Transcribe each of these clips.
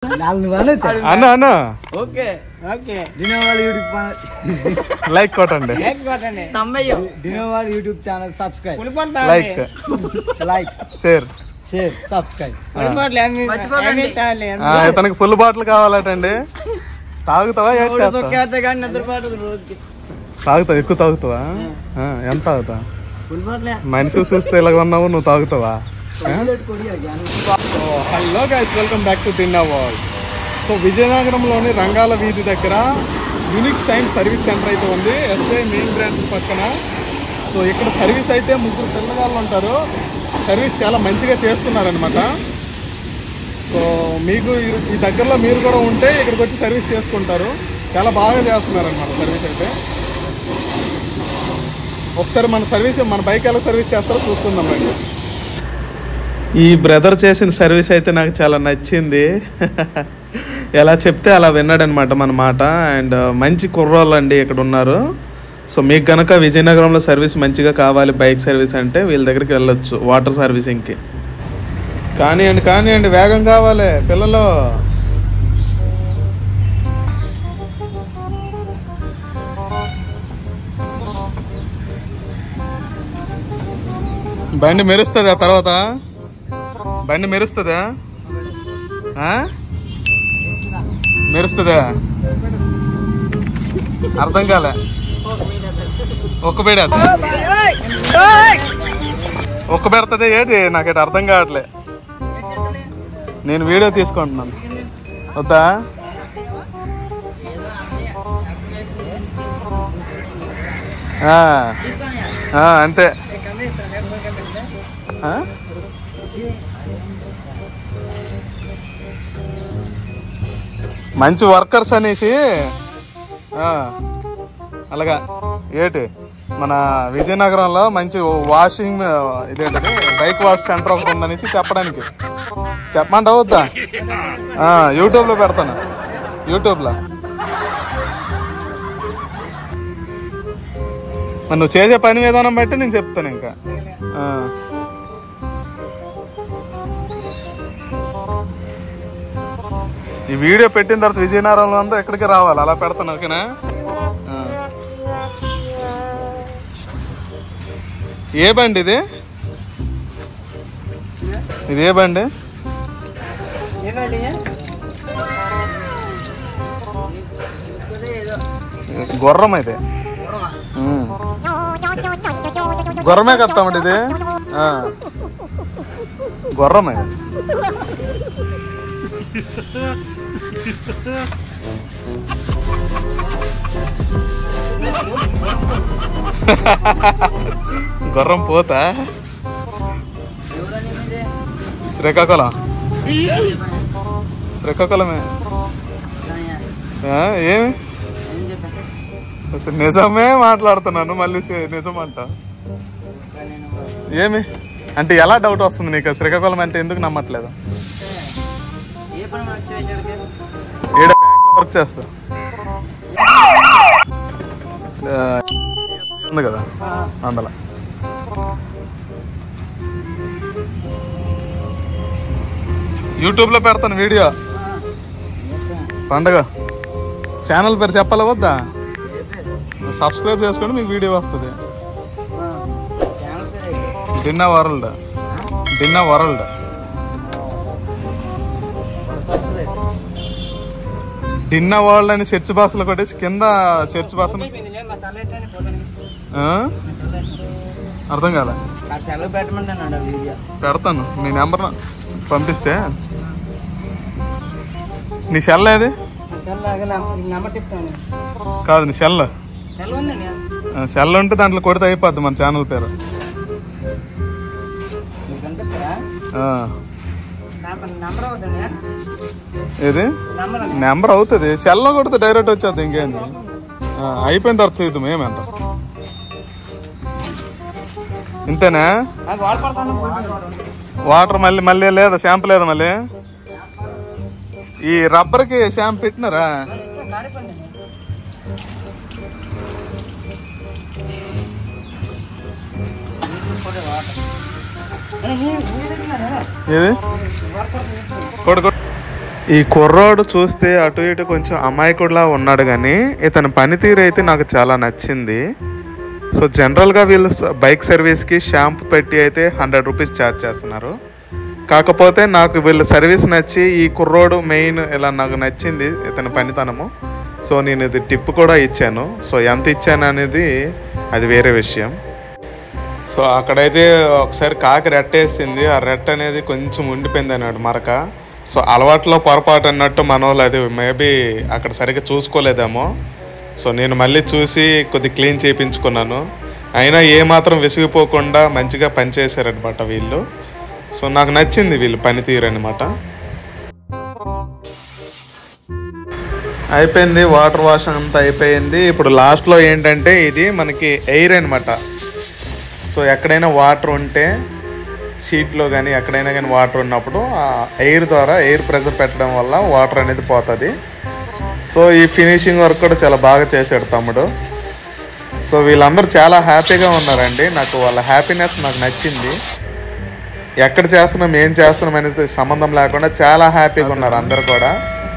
నాలుగు వాళ్ళు అన్న అన్న ఓకే ఓకే డినోవాల్ యూట్యూబ్ ఛానల్ లైక్ కొట్టండి తొంభై డినోవాల్ YouTube channel subscribe like like share share subscribe మర్చిపోకండి ఇతనికి ఫుల్ బాటిల్ కావాలటండి తాగుతావా ఏడ్ చేస్తావా కానీ నిద్రపోతుంది రోజుకి తాగుతావు ఎక్కువ తాగుతావా ఆ, ఎంత తాగుతా ఫుల్ బాట్లే మనిషి చూస్తే ఇలాగ ఉన్నావు నువ్వు తాగుతావా hello guys welcome back to తిన్నా వాల్ సో విజయనగరంలోని రంగాల వీధి దగ్గర యూనిక్ షైన్ సర్వీస్ సెంటర్ అయితే ఉంది ఎస్ఐ మెయిన్ బ్రాంచ్ పక్కన సో ఇక్కడ సర్వీస్ అయితే ముగ్గురు పిల్లగాళ్ళు ఉంటారు సర్వీస్ చాలా మంచిగా చేస్తున్నారనమాట సో మీకు ఈ- ఈ దగ్గరలో మీరు కూడా ఉంటే ఇక్కడికి వచ్చి సర్వీస్ చేసుకుంటారు చాలా బాగా చేస్తున్నారనమాట సర్వీస్ అయితే ఒకసారి మన సర్వీస్ మన బైక్ ఎలా సర్వీస్ చేస్తారో చూసుకుందాం రండి ఈ బ్రదర్ చేసిన సర్వీస్ అయితే నాకు చాలా నచ్చింది ఎలా చెప్తే అలా విన్నాడనమాట మన మాట అండ్ మంచి కుర్రోళ్ళు అండి ఇక్కడ ఉన్నారు సో మీకు కనుక విజయనగరంలో సర్వీస్ మంచిగా కావాలి బైక్ సర్వీస్ అంటే వీళ్ళ దగ్గరికి వెళ్ళొచ్చు వాటర్ సర్వీసింగ్కి కానివ్వండి కానివ్వండి వేగం కావాలి పిల్లలు బండి మెరుస్తుందా తర్వాత బండి మెరుస్తుందా ఆ? మెరుస్తుందా అర్థం కాలే ఒక్క బేడ ఒక్క పెడుతుంది ఏంటి నాకైతే అర్థం కావట్లే నేను వీడియో తీసుకుంటున్నాను వద్దా ఆ, ఆ, అంతే ఆ? మంచి వర్కర్స్ అనేసి ఆ, అలాగా ఏటి మన విజయనగరంలో మంచి వాషింగ్ ఇదేంటది బైక్ వాష్ సెంటర్ ఒకటి ఉందనేసి చెప్పడానికి చెప్పమంటావు వద్దా ఆ, యూట్యూబ్లో పెడతాను యూట్యూబ్లో మరి నువ్వు చేసే పని విధానం బట్టి నేను చెప్తాను ఇంకా ఆ. ఈ వీడియో పెట్టిన తర్వాత విజయనగరంలో అంతా ఎక్కడికి రావాలి అలా పెడతాను ఓకేనా ఆ. ఏ బండి ఇది ఇది ఏ బండి గుర్రం అయితే ఉమ్. గుర్రమే కత్తామండి ఇది ఆ. గుర్రమే గుర్రం పోతా శ్రీకాకుళం శ్రీకాకుళమే ఆ, ఏమి అసలు నిజమే మాట్లాడుతున్నాను మళ్ళీ సి- నిజం అంట ఏమి అంటే ఎలా డౌట్ వస్తుంది నీకు శ్రీకాకుళం అంటే ఎందుకు నమ్మట్లేదు ఏ పని మనం వచ్చేసరికి ఈడ బ్యాంక్ వర్క్ చేస్తా ఆ, ఉంది కదా అందులో యూట్యూబ్లో పెడతాను వీడియో పండగ ఛానల్ పేరు చెప్పాలా వద్దా సబ్స్క్రైబ్ చేసుకోండి మీకు వీడియో వస్తుంది Dinna world Dinna world Dinna world అని సెర్చ్ బాక్స్ లో కొట్టేసి కింద సెర్చ్ బాక్స్ అర్థం కాలే సెలవు పెట్టమంటాను వీడియో పెడతాను నీ నెంబర్ పంపిస్తే నీ సెల్ ఏది నెంబర్ చెప్తాను కాదు నీ సెల్ సెలవు ఉందండి సెల్ ఉంటే దాంట్లో కొడితే అయిపోద్ది మన ఛానల్ పేరు మీకు కనిపిస్తారా ఆ, నెంబర్ అవుతుంది ఏది నెంబర్ నెంబర్ అవుతుంది సెల్లో కొడితే డైరెక్ట్ వచ్చేది ఇంకేంది ఆ, అయిపోయిన తర్వాత ఇది మేమేంట ఇంతేనా వాడపడతాను వాటర్ మళ్ళీ మళ్ళీ లేదా షాంపూ లేదా మళ్ళీ ఈ రబ్బర్కి షాంపూ పెట్టినారా ఏది కొడు కొడు ఈ కుర్రోడు చూస్తే అటు ఇటు కొంచెం అమాయకుడిలా ఉన్నాడు కానీ ఇతని పనితీరు అయితే నాకు చాలా నచ్చింది సో జనరల్గా వీళ్ళు స- బైక్ సర్వీస్కి షాంపూ పెట్టి అయితే హండ్రెడ్ రూపీస్ ఛార్జ్ చేస్తున్నారు కాకపోతే నాకు వీళ్ళ సర్వీస్ నచ్చి ఈ కుర్రోడు మెయిన్ ఇలా నాకు నచ్చింది ఇతని పనితనము సో నేను ఇది టిప్ కూడా ఇచ్చాను సో ఎంత ఇచ్చాను అనేది అది వేరే విషయం సో అక్కడైతే ఒకసారి కాకి రెట్టేసింది ఆ రెట్ట అనేది కొంచెం ఉండిపోయింది అన్నాడు మరక సో అలవాట్లో పొరపాటు అన్నట్టు మన వాళ్ళు అది మేబీ అక్కడ సరిగ్గా చూసుకోలేదేమో సో నేను మళ్ళీ చూసి కొద్ది క్లీన్ చేయించుకున్నాను అయినా ఏమాత్రం విసిగిపోకుండా మంచిగా పనిచేశారనమాట వీళ్ళు సో నాకు నచ్చింది వీళ్ళు పనితీరు అనమాట అయిపోయింది వాటర్ వాష్ అంతా అయిపోయింది ఇప్పుడు లాస్ట్లో ఏంటంటే ఇది మనకి ఎయిర్ అనమాట సో ఎక్కడైనా వాటర్ ఉంటే సీట్లో కానీ ఎక్కడైనా కానీ వాటర్ ఉన్నప్పుడు ఆ ఎయిర్ ద్వారా ఎయిర్ ప్రెషర్ పెట్టడం వల్ల వాటర్ అనేది పోతుంది సో ఈ ఫినిషింగ్ వర్క్ కూడా చాలా బాగా చేశాడు తమ్ముడు సో వీళ్ళందరూ చాలా హ్యాపీగా ఉన్నారండి నాకు వాళ్ళ హ్యాపీనెస్ నాకు నచ్చింది ఎక్కడ చేస్తున్నాం ఏం చేస్తున్నాం అనేది సంబంధం లేకుండా చాలా హ్యాపీగా ఉన్నారు అందరు కూడా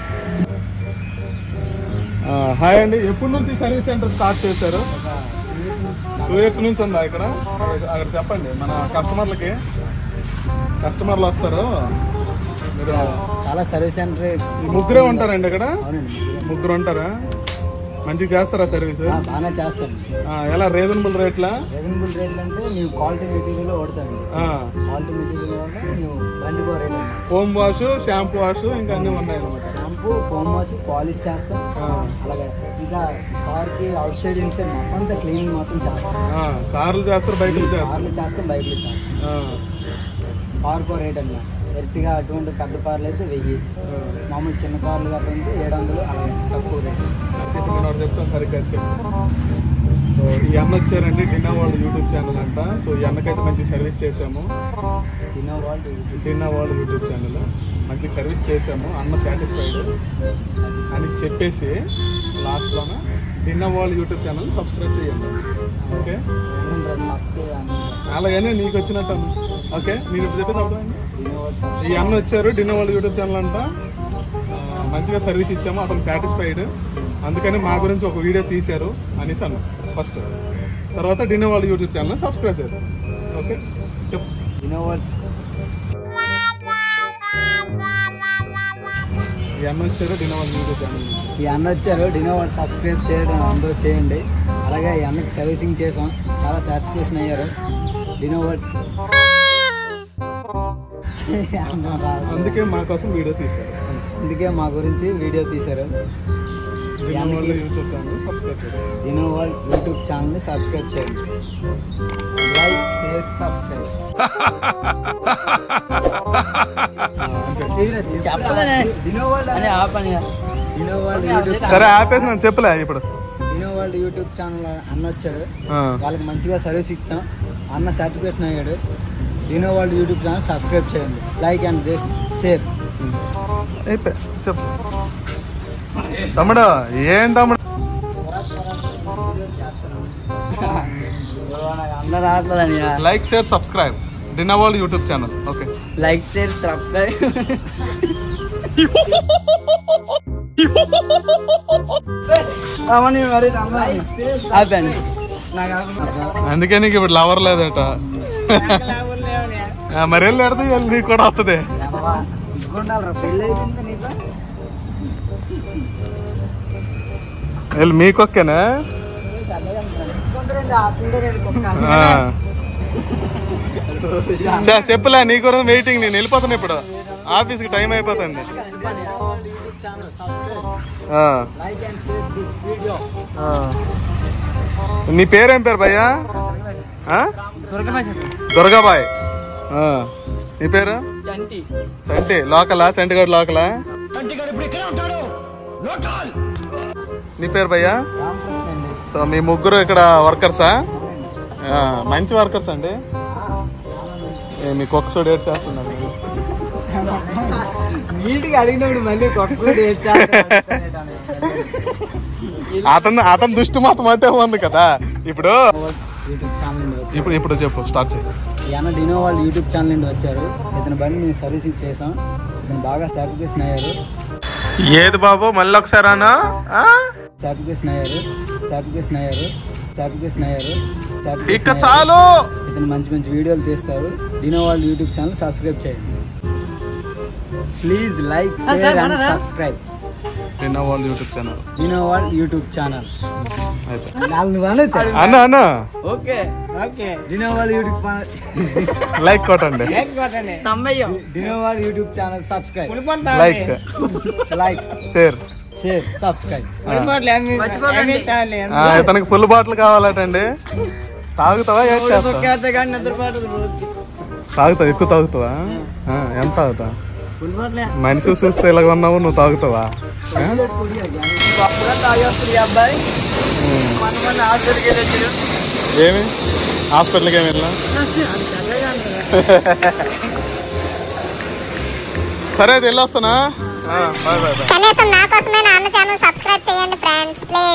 హాయ్ అండి ఎప్పటి నుంచి సర్వీస్ సెంటర్ స్టార్ట్ చేశారు టూ ఇయర్స్ నుంచి ఉందా ఇక్కడ అక్కడ చెప్పండి మన కస్టమర్లకి కస్టమర్లు వస్తారు మీరు చాలా సర్వీస్ సెంటర్ ఈ ముగ్గురే ఉంటారండి ఇక్కడ అవునండి ముగ్గురు ఉంటారా మంచిగా చేస్తారా సర్వీస్ ఆ, బాగానే చేస్తాం ఎలా రీజనబుల్ రేట్లా రీజనబుల్ రేట్లు అంటే ನೀವು క్వాలిటీ మెటీరియల్ వాడతాను క్వాలిటీ మెటీరియల్ వాడితే నువ్వు బండికో rate foam wash shampoo wash ఇంకా అన్ని ఉన్నాయి అన్నమాట షాంపూ ఫోమ్ వాష్ పాలిష్ చేస్తాం ఆ, అలాగే ఇంకా కార్కి అవుట్ సైడ్ ఇన్సైడ్ మొత్తం అంతా క్లీనింగ్ మొత్తం చేస్తాం ఆ, కార్లు చేస్తారు బైకులు చేస్తారు కార్లు చేస్తాం బైక్లు చేస్తాం ఆ, కార్కో రేట్ అన్న ఎర్టిగా అటువంటి పెద్ద కార్లు అయితే వెయ్యి ఆ. మామూలు చిన్న కార్లు గట్రా ఉంటే ఏడు వందలు అలాగే తక్కువ రేట్ ఇప్పుడు నేను ఒకటి చెప్తాను సరిగ్గా చెప్పు సో ఈ అన్న వచ్చారండి డిన్నా వరల్డ్ యూట్యూబ్ ఛానల్ అంట సో ఈ అన్నకైతే మంచి సర్వీస్ చేసాము తినే వాళ్ళు డిన్నా వరల్డ్ యూట్యూబ్ ఛానల్ మంచి సర్వీస్ చేసాము అన్న సాటిస్ఫైడ్ అని చెప్పేసి లాస్ట్లోన dinner world YouTube channel subscribe చేయండి ఓకే అలాగనే నీకు వచ్చినట్టు అన్న. ఓకే నేను ఇప్పుడు చెప్పేది అర్థమైంది ఈ అన్న వచ్చారు డిన్నర్ వరల్డ్ యూట్యూబ్ ఛానల్ అంట ఆ, మంచిగా సర్వీస్ ఇచ్చాము అతను సాటిస్ఫైడ్ అందుకని మా గురించి ఒక వీడియో తీశారు అనేసి అన్న ఫస్ట్ తర్వాత dinner world YouTube channel subscribe చేద్దాం ఓకే చెప్పు ఇన్నోవర్స్ ఈ అన్న వచ్చారు డిన్నర్ వరల్డ్ యూట్యూబ్ ఛానల్ ఈ అన్న వచ్చారు డినోవర్ సబ్స్క్రైబ్ చేయడం అందరూ చేయండి అలాగే ఈ అన్నకి సర్వీసింగ్ చేసాం చాలా సాటిస్ఫాక్షన్ అయ్యారు డినోవర్స్ అందుకే మా కోసం వీడియో తీశారు అందుకే మా గురించి వీడియో తీశారు dinner world YouTube channel subscribe చేద్దాం డినోవర్ యూట్యూబ్ ఛానల్ని సబ్స్క్రైబ్ చేయండి లైక్ షేర్ సబ్స్క్రైబ్ అని ఆపని డినోవర్ యూట్యూబ్ సరే ఆపేసి నేను చెప్పలే ఇప్పుడు డినోవర్ యూట్యూబ్ ఛానల్ అన్న వచ్చారు ఆ, వాళ్ళకి మంచిగా సర్వీస్ ఇచ్చాం అన్న సాటిస్ఫాక్షన్ అయ్యాడు dino world YouTube channel subscribe చేయండి లైక్ అండ్ దిస్ షేర్ అయిపోయి చెప్పు తమ్ముడు ఏం తమ్ముడు అందరూ రావట్లేదని like share subscribe dinner world YouTube channel okay like share subscribe అవన్నీ మరి ఆపాను నాకు అందుకే నీకు ఇప్పుడు లవర్ లేదట ఆ, మరి వెళ్ళి ఎడితే వెళ్ళి నీకు కూడా వస్తుంది సిగ్గుండాలరా పెళ్ళి అయిపోయింది నీకు వెళ్ళి మీకొక్కేనా సిగ్గుంటారండి, ఆపుతుంటారండి కుక్క. ఆ. చా, చెప్పులే నీ గురించి వెయిటింగ్ నేను వెళ్ళిపోతాను ఇప్పుడు ఆఫీస్కి టైం అయిపోతుంది dino world YouTube channel subscribe ah, like and share this video ah. నీ పేరేం పేరు భయ్యా ఆ? దుర్గాబాయ్ ఆ. నీ పేరు చంటి చంటి లోకలా చంటిగడ్ లోకలా నీ పేరు భయ్యా రామకృష్ణ అండి సో మీ ముగ్గురు ఇక్కడ వర్కర్సా ఆ, మంచి వర్కర్స్ అండి ఏ, మీ కుక్క చూడు ఏడ్ చేస్తున్నారు నీట్గా అడిగినప్పుడు మళ్ళీ కొట్టుకోడు అతను అతని దృష్టి మొత్తం అంటే ఉంది కదా ఇప్పుడు యూట్యూబ్ ఛానల్ నుండి వచ్చారు ఇప్పుడు ఇప్పుడు చెప్పు స్టార్ట్ చేయి ఈ అన్న డినో వాళ్ళు యూట్యూబ్ ఛానల్ నుండి వచ్చారు ఇతని బండి మేము సర్వీసింగ్ చేసాం ఇతను బాగా సాటిస్ఫాక్షన్ అయ్యారు ఏది బాబు మళ్ళీ ఒకసారి అన్నా ఆ? సాటిస్ఫాక్షన్ అయ్యారు సాటిస్ఫాక్షన్ అయ్యారు సాటిస్ఫాక్షన్ అయ్యారు ఇక satisfaction అయ్యారు. చాలు ఇతను మంచి మంచి వీడియోలు తీస్తారు డినో వాళ్ళ యూట్యూబ్ ఛానల్ సబ్స్క్రైబ్ చేయండి please like share and subscribe నిన్న వాళ్ళు యూట్యూబ్ ఛానల్ డినో వాళ్ళ యూట్యూబ్ ఛానల్ అయిపోయి నాలుగు వాళ్ళు అన్న అన్న ఓకే ఓకే డినో వాళ్ళ యూట్యూబ్ ఛానల్ లైక్ కొట్టండి తమ్మయ్యం డినో వాళ్ళ YouTube channel subscribe like like share share subscribe మర్చిపోకండి ఇతనికి ఫుల్ బాటిల్ కావాలటండి తాగుతావా ఏం చేస్తావా కానీ నిద్రపాటు తాగుతావు ఎక్కువ తాగుతావా ఆ, ఎంత తాగుతా మనిషి చూస్తే ఇలాగ ఉన్నావు నువ్వు తాగుతావా ఆ? గొప్పగా తాగేస్తుంది ఈ అబ్బాయి ఉమ్. మన మన హాస్పిటల్కి వెళ్ళొచ్చు ఏమి హాస్పిటల్కి ఏమి వెళ్ళా సరే అయితే వెళ్ళొస్తానా బాయ్ బాయ్ బాయ్ కనీసం నా కోసమే నా అన్న ఛానల్ సబ్స్క్రైబ్ చేయండి ఫ్రెండ్స్ ప్లీజ్